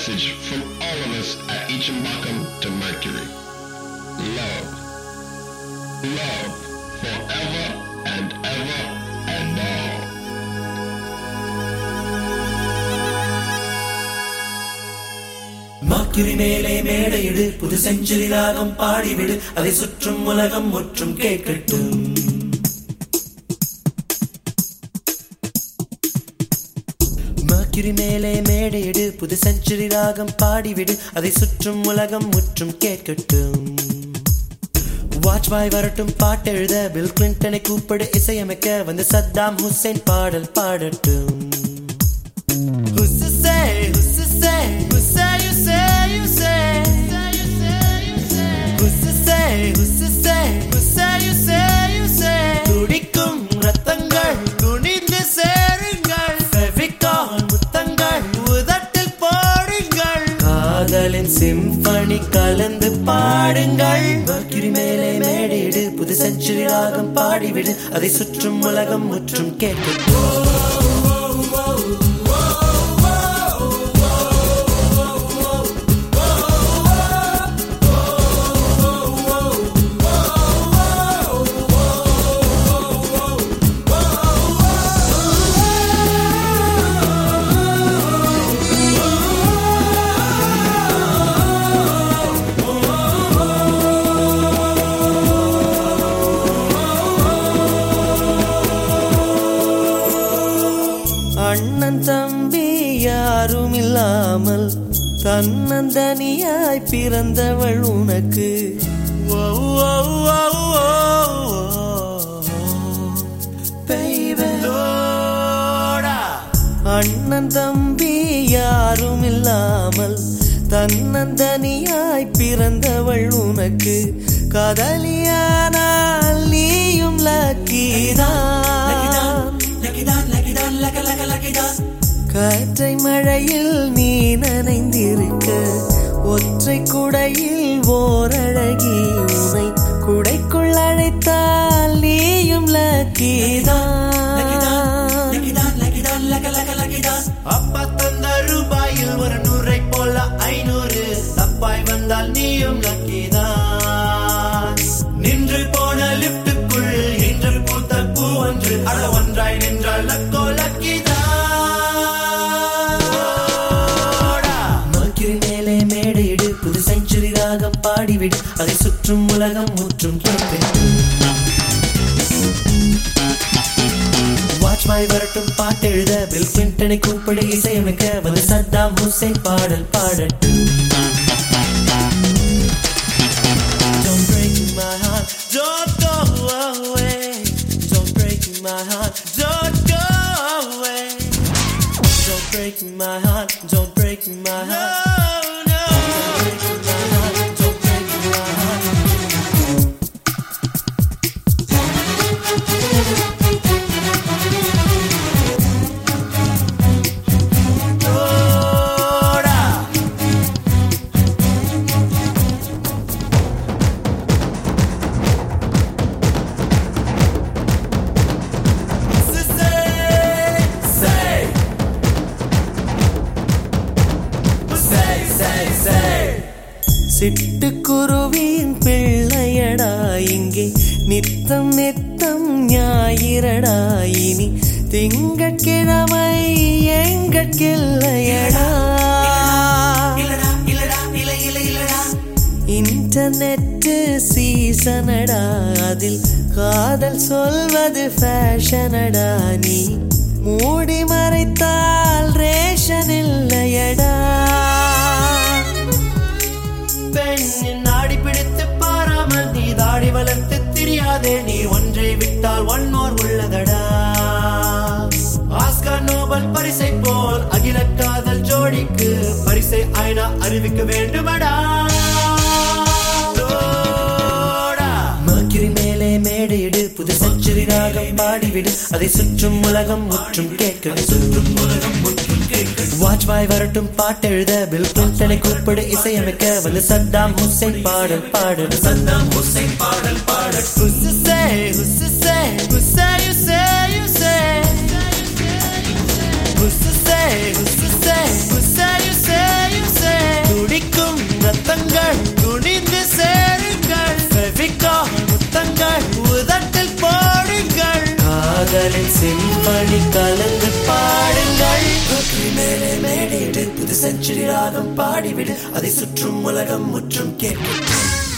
message from all of us at Ichimbakum to Mercury. Love. Love forever and ever and all. மாக்கிரி மேலே மேடையிடு புது century ராகம் பாடிவிடு அதை சுற்றும் உலகம் முற்றும் கேட்கட்டும் மாக்கிரி மேலே மேடையிடு புது செஞ்சுரி ராகம் பாடிவிடு அதை சுற்றும் உலகம் முற்றும் கேட்கட்டும் வாஜ்பாய் வரட்டும் பாட்டெழுத பில் கிளின்டனை கூப்பிடு இசையமைக்க வந்து சத்தாம் ஹுசைன் பாடல் பாடட்டும் Who's to say? Who's to say? Who say you say you say? Who's to say? Who's to say? Who say you say you say? துடிக்கும் ரத்தங்கள் துணிந்து சேருங்கள் ஃபெவிகால் முத்தங்கள் உதட்டில் போடுங்கள் காதலின் சிம்பனி கலந்து பாடுங்கள் மர்க்குரி மேலே மேடையிடு புது செஞ்சுரி ராகம் பாடிவிடு அதை சுற்றும் உலகம் முற்றும் கேட்கும் அண்ணன் தம்பி யாரும் இல்லாமல் தன்னந்தனியாய் பிறந்தவள் உனக்கு ஓ, ஓ, ஓ, ஓ, ஓ. Baby. அண்ணன் தம்பி யாரும் இல்லாமல் தன்னந்தனியாய் பிறந்தவள் உனக்கு காதலியானால் நீயும் லக்கிதான் காற்றை மழையில் நீ நனைந்திருக்க ஒற்றை குடையில் ஓரழகி உனை குடைக்குள் அழைத்தால் நீயும் லக்கிதான் அப்பா தந்த ரூபாயில் ஒரு நூறை போல ஐநூறு தப்பாய் வந்தால் நீயும் லக்கிதான் நின்று போன லிப்டுக்குள் இன்று பூத்த பூ ஒன்று அட ஒன்றாய் நின்றால் லக்கோ லக்கிதான் மர்க்குரி மேலே மேடையிடு புது செஞ்சுரி ராகம் பாடிவிடு அதை சுற்றும் உலகம் முற்றும் கேட்பேன் வாஜ்பாய் வரட்டும் பாட்டெழுத பில் கிளின்டனை கூப்பிடு இசையமைக்க வந்து சத்தாம் ஹுசைன் பாடல் பாடட்டும் Don't break my heart, don't go away. Don't break my heart, don't go away. Don't break my heart, don't break my heart. No, no. Don't break my heart, don't break my heart. Ahora. சிட்டுக்குருவியின் பிள்ளையடா இங்கே நித்தம் நித்தம் ஞாயிறடா இனி திங்கட்கிழமை எங்கட்கில்லையடா internet சீசனடா அதில் காதல் சொல்வது ஃபேஷனடா நீ மூடி மறைத்தால் ரேஷன் இல்லையடா பெண்ணின் நாடி பிடித்து பாராமல் நீ தாடி வளர்த்து தெரியாதே நீ ஒன்றை விட்டால் ஒன்னோர் உள்ளதடா ஆஸ்கர் நோபல் பரிசை போல் அகில காதல் ஜோடிக்கு பரிசை ஐநா அறிவிக்க வேண்டுமடா மர்க்குரி மேலே மேடையிடு புது செஞ்சுரி ராகம் பாடிவிடு அதை சுற்றும் உலகம் முற்றும் கேட்க சுற்றும் உலகம் முற்றும் கேட்க வாஜ்பாய் வரட்டும் பாட்டெழுத பில் கிளின்டனை கூப்பிடு இசையமைக்க வந்து சத்தாம் ஹுசைன் பாடல் பாடல் சத்தாம் ஹுசைன் பாடல் பாடல் Who's to say, who's to say, who say you say you say Who's to say, who's to say, who say you say you say தென்றலின் செம்பணி கலந்து பாடுங்கள் வெற்றி மேலே மேடையிடு புது செஞ்சுரி ராகம் பாடிவிடு அதை சுற்றும் உலகம் முற்றும் கேட்கட்டும்